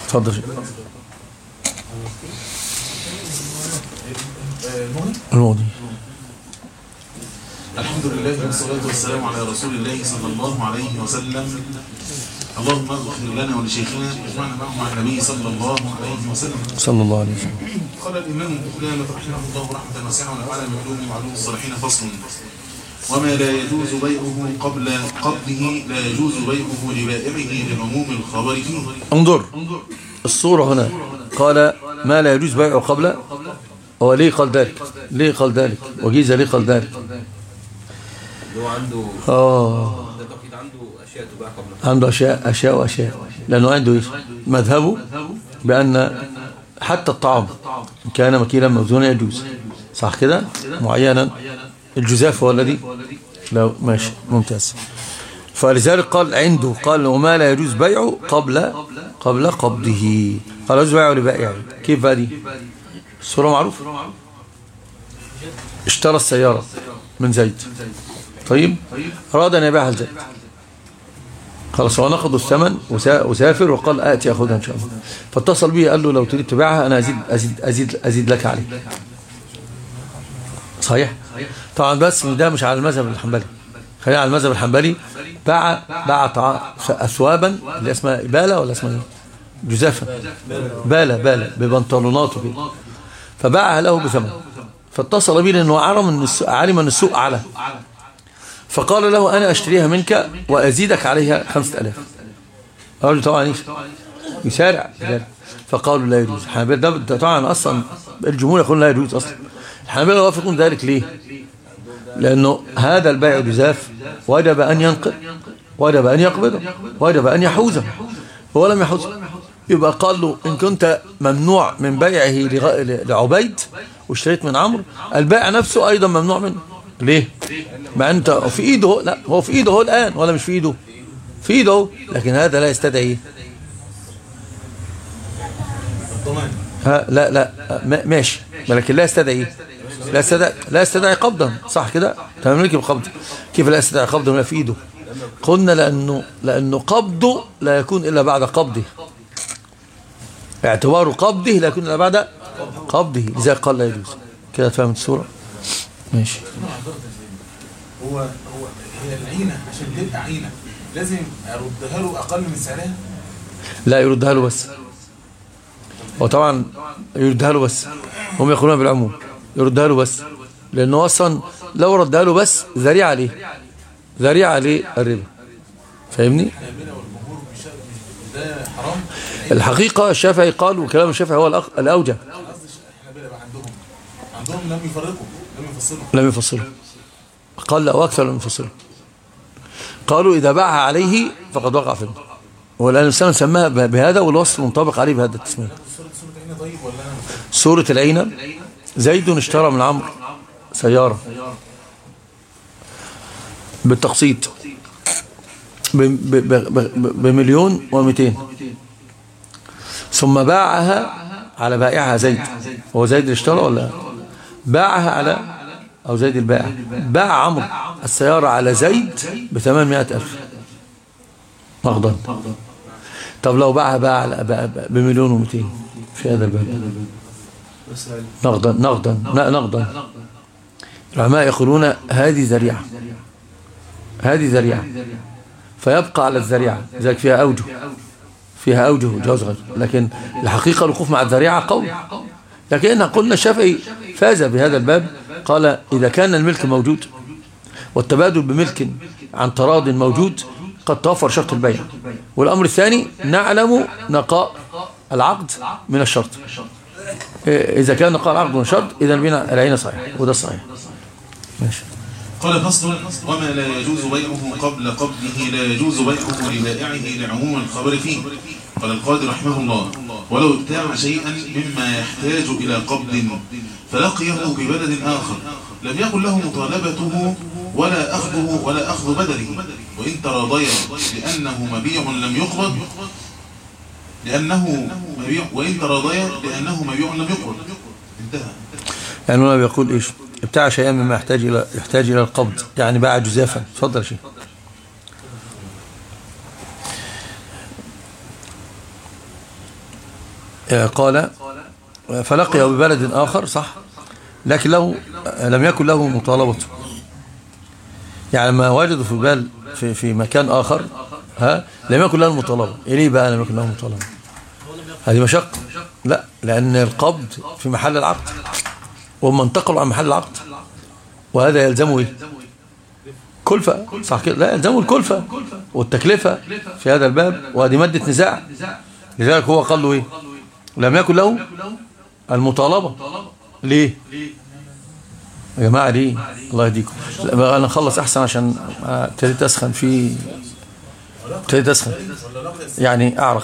اتفضل شيخ الماضي الحمد لله والصلاة والسلام على رسول الله صلى الله عليه وسلم اللهم اغفر لنا ولشيخنا واجمعنا معه مع النبي صلى الله عليه وسلم صلى الله عليه وسلم قال الإمام قدامة رحمه الله رحمة واسعة ونفعنا بعلوم وعلوم الصالحين فصل وما لا يجوز بيعه قبل قبضه لا يجوز بيعه لبائعه لعموم الخبر فيه انظر الصورة هنا قال ما لا يجوز بيعه قبل هو ليه قال ذلك ليه قال ذلك وجيزة ليه قال ذلك اللي هو عنده آه ده اكيد عنده اشياء تباع قبل عنده أشياء أشياء وأشياء لأنه عنده إيش مذهبه بأن حتى الطعام إن كان مكيلا موزونا يجوز صح كده معينا الجزاف هو الذي لا ماشي ممتاز فلذلك قال عنده قال وما لا يجوز بيعه قبل قبل قبضه قال يجوز بيعه لبائعه كيف بقى دي الصورة معروفة اشترى السيارة من زيد طيب أراد أن يبيعها لزيد خلاص هو نقض الثمن وسا- وسافر وقال آتي أخذها إن شاء الله فاتصل به قال له لو تريد تبيعها أنا أزيد, أزيد, أزيد, أزيد لك عليه صحيح طبعا بس ده مش على المذهب الحنبلي خلينا على المذهب الحنبلي باع باع طع- أثوابا اللي اسمها بالة ولا اسمها ايه جزافة بالة بالة ببنطلوناته كده فباعها له بثمن فاتصل به لأنه علم أن السوق, علم أن السوق أعلى فقال له أنا أشتريها منك وأزيدك عليها خمسة ألاف قال طبعا إيش يسارع بذلك. فقالوا لا يجوز الحنابلة ده ده طبعا أصلا الجمهور يقول لا يجوز أصلا الحنابلة يوافقون ذلك ليه لأنه هذا البيع جزاف وجب أن ينقل وجب أن يقبضه وجب أن يحوزه هو لم يحوزه يبقى قال له إن كنت ممنوع من بيعه لغ- لعبيد واشتريت من عمرو البائع نفسه أيضا ممنوع منه ليه مع أنت في إيده هو- لا هو في إيده هو الآن ولا مش في إيده في إيده هو. لكن هذا لا يستدعي إيه؟ ها لا لا ما- ماشي ولكن لا يستدعي إيه؟ لا يستدعي لا يستدعي قبضا صح كده تملك بقبض كيف لا يستدعي قبضا ولا في ايده قلنا لانه لانه قبضه لا يكون الا بعد قبضه اعتبار قبضه لا يكون الا بعد قبضه لذلك قال لا يجوز كده فهمت الصوره ماشي هو هو هي العينة عشان تبقى عينة لازم أردها له أقل من سعرها لا يردها له بس وطبعا يردها له بس هم يقولون بالعموم يردها له بس لانه اصلا لو ردها له بس ذريعه ليه ذريعه للربا فاهمني الحنابلة والجمهور مش مش ده حرام الحقيقه الشافعي قال وكلام الشافعي هو الأق- الاوجه قصدي الحنابلة بقى عندهم عندهم لم يفرقوا لم يفصلوا لم يفصله قال او اكثر لم يفصله قالوا اذا باعها عليه فقد وقع في الربا والان الانسان سماها ب- بهذا والوصف منطبق عليه بهذا التسميه صورة صورة عينة طيب ولا أنا سورة العينة زيد اشترى من عمرو سيارة بالتقسيط ب- ب- ب- ب- بمليون ومئتين ثم باعها على بائعها زيد هو زيد اللي اشترى ولا باعها على أو زيد البائع باع عمرو السيارة على زيد بثمانمائة ألف نقدا طب لو باعها باع على ب- بمليون ومئتين في هذا الباب نقدا نقدا لا نقدا العلماء يقولون هذه ذريعة هذه ذريعة فيبقى على الذريعة لذلك فيها أوجه فيها أوجه جواز غير لكن الحقيقة الوقوف مع الذريعة قوي لكن قلنا الشافعي فاز بهذا الباب قال إذا كان الملك موجود والتبادل بملك عن تراض موجود قد توفر شرط البيع والأمر الثاني نعلم نقاء العقد من الشرط إيه، إذا كان نقاء العقد من الشرط إذا بنا العين صحيح وده الصحيح ماشي قال فصل وما لا يجوز بيعه قبل قبضه لا يجوز بيعه لبائعه لعموم الخبر فيه قال القاضي رحمه الله ولو ابتاع شيئا مما يحتاج إلى قبض فلقيه ببلد آخر لم يكن له مطالبته ولا أخذه ولا أخذ بدله وإن تراضيا لأنه مبيع لم يقبض لأنه مبيع وإن تراضيا لأنه مبيع لم يقبض انتهى يعني هنا بيقول إيش ابتاع شيئا مما يحتاج إلى يحتاج إلى القبض يعني باع جزافا تفضل يا شيخ آه، قال فلقي ببلد آخر صح لكن له لم يكن له مطالبة يعني ما وجدوا في بال في, في مكان آخر ها لم يكن له المطالبة إليه بقى لم يكن له مطالبة هذه مشقة لا لأن القبض في محل العقد وهم انتقلوا عن محل العقد وهذا يلزمه إيه كلفة صح كده لا يلزمه الكلفة والتكلفة في هذا الباب وهذه مادة نزاع لذلك هو قال له إيه لم يكن له المطالبة ليه يا جماعة ليه الله يهديكم لا بقى انا اخلص احسن عشان ابتديت اسخن في ابتديت اسخن يعني اعرق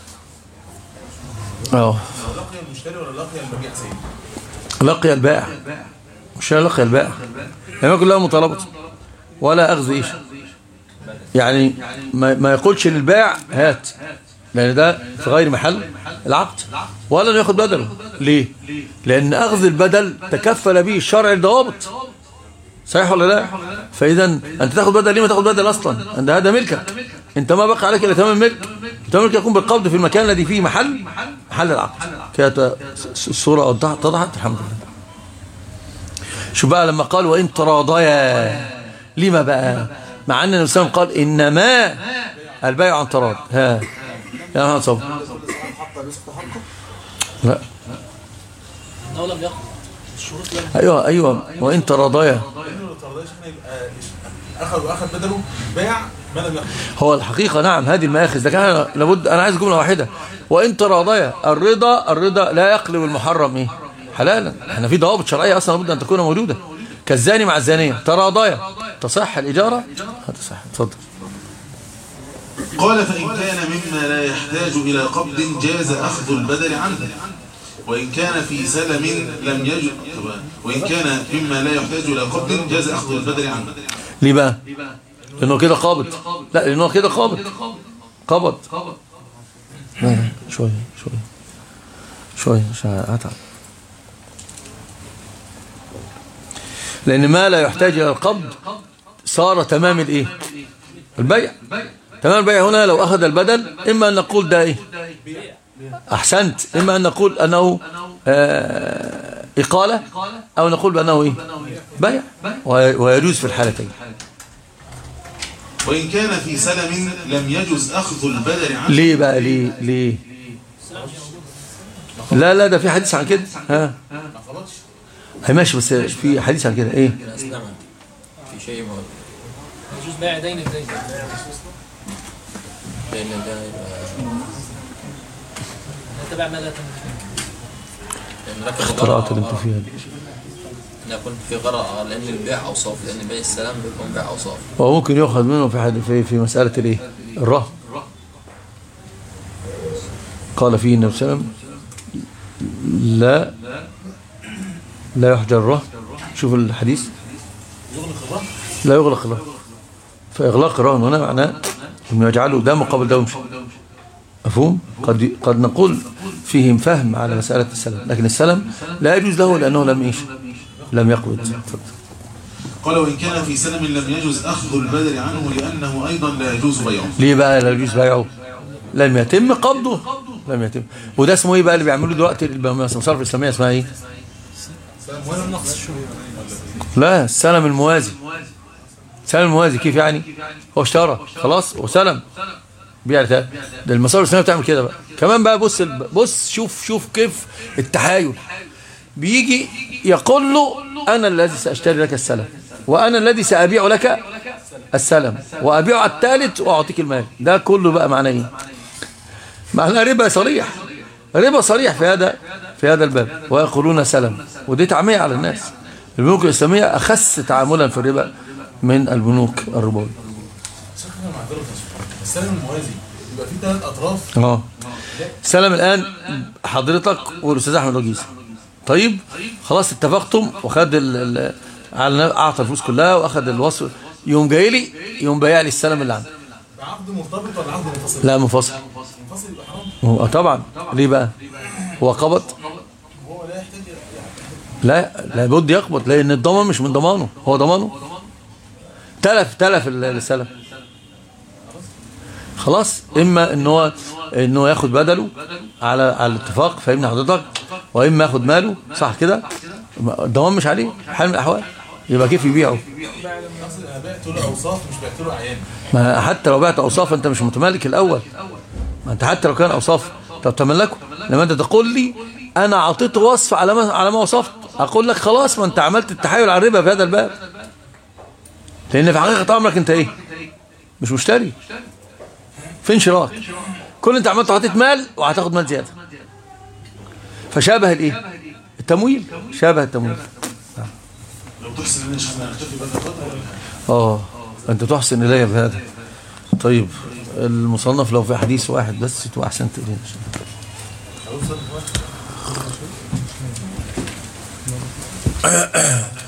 اه لقي المشتري ولا لقي المبيع سيد لقي البائع مش لقي البائع لم يكن له مطالبة ولا اخذ ايش يعني ما, ما يقولش للبائع هات لان ده في غير محل العقد ولا انه ياخد بدله ليه لان اخذ البدل تكفل به الشرع الضوابط صحيح ولا لا فاذا انت تاخد بدل ليه ما تاخد بدل اصلا انت هذا ملكك انت ما بقى عليك الا تمام الملك تمام الملك يكون بالقبض في المكان الذي فيه محل محل العقد كده الصوره اتضحت الحمد لله شو بقى لما قال وان تراضيا لما بقى مع ان النبي صلى الله عليه وسلم قال انما البيع عن تراض ها يا محمد صبري لا انه لم يقل الشروط لم ايوه ايوه وان تراضيا لانه لو ترضاش هنا يبقى اخذ واخذ بدله باع ما لم يقل هو الحقيقة نعم هذه المآخذ لكن أنا لابد أنا عايز جملة واحدة وإن تراضيا الرضا الرضا لا يقلب المحرم إيه حلالا احنا في ضوابط شرعية أصلا لابد أن تكون موجودة كالزاني مع الزانية تراضيا تصح الإجارة تصح اتفضل قال فإن كان مما لا يحتاج إلى قبض جاز أخذ البدل عنه وإن كان في سلم لم يجد وإن كان مما لا يحتاج إلى قبض جاز أخذ البدل عنه ليه بقى لأنه كده قابض لا لأنه كده قابض قبض لا لا شوية شوية شوية عشان أتعب لأن ما لا يحتاج إلى القبض صار تمام الإيه البيع تمام البيع هنا لو أخذ البدل إما أن نقول ده إيه أحسنت إما أن نقول أنه آه إقالة أو نقول بأنه إيه بيع ويجوز في الحالتين وإن كان في سلم لم يجز أخذ البدل عنه ليه بقى ليه ليه لا لا ده في حديث عن كده ها هي ماشي بس في حديث عن كده ايه أسلم في شيء ما يجوز بيع دين بدين لأن ده يبقى تبع ما لا تملك لأن لك اختراعات اللي انت فيها دي أن يكون في غرق لأن البيع أوصاف لأن بيع السلام بيكون بيع أوصاف وممكن يؤخذ منه في حد في في مسألة الايه الرهن قال فيه النبي صلى الله عليه وسلم لا لا يحجر الرهن شوف الحديث لا يغلق الرهن فإغلاق الرهن هنا معناه انه يجعله ده مقابل ده ويمشي مفهوم قد قد نقول فيهم فهم على مسألة السلم لكن السلم لا يجوز له لأنه لم ايش لم يقبض اتفضل. قال وإن كان في سلم لم يجز أخذ البدل عنه لأنه أيضا لا يجوز بيعه ليه بقى لا يجوز بيعه لم يتم قبضه لم يتم وده اسمه ايه بقى اللي بيعملوه دلوقتي المصارف الاسلاميه اسمها ايه لا السلم الموازي السلم الموازي كيف يعني هو اشترى خلاص وسلم بيع ده ده المصارف الاسلاميه بتعمل كده بقى كمان بقى بص الب- بص شوف شوف كيف التحايل بيجي يقول له انا الذي ساشتري لك السلم وانا الذي سابيع لك السلم وابيع الثالث واعطيك المال ده كله بقى معناه ايه معناه ربا صريح ربا صريح في هذا في هذا الباب ويقولون سلم ودي تعمية على الناس البنوك الإسلامية أخس تعاملا في الربا من البنوك الربوية شكرا معذرة السلم الموازي يبقى في ثلاث اطراف اه سلم الآن حضرتك والأستاذ أحمد وجيز طيب خلاص اتفقتم وخد ال ال على أعطى الفلوس كلها وأخذ الوصف يوم جاي لي يوم بايع لي السلم اللي عنده عقد مرتبط ولا عقد منفصل؟ لا منفصل منفصل يبقى حرام هو طبعا ليه بقى هو قبض هو لا يحتاج لا لابد يقبض لان الضمان مش من ضمانه هو ضمانه تلف تلف ال- السلم خلاص اما ان هو انه ياخد بدله على على الاتفاق فاهمني حضرتك واما ياخد ماله صح كده الضمان مش عليه حال من الاحوال يبقى كيف يبيعه اصل انا بعت له اوصاف مش بعت له اعيان ما حتى لو بعت اوصاف انت مش متمالك الاول ما انت حتى لو كان اوصاف طب تملكه لما انت تقول لي انا اعطيت وصف على ما على ما وصفت اقول لك خلاص ما انت عملت التحايل على الربا في هذا الباب لان في حقيقه امرك انت ايه مش مشتري فين شراك كل انت عملت حطيت مال وهتاخد مال زياده فشابه الايه التمويل شابه التمويل لو تحسن ان شاء نختفي بقى فتره ولا اه انت تحسن الي بهذا طيب المصنف لو في حديث واحد بس تبقى احسنت الينا اوصل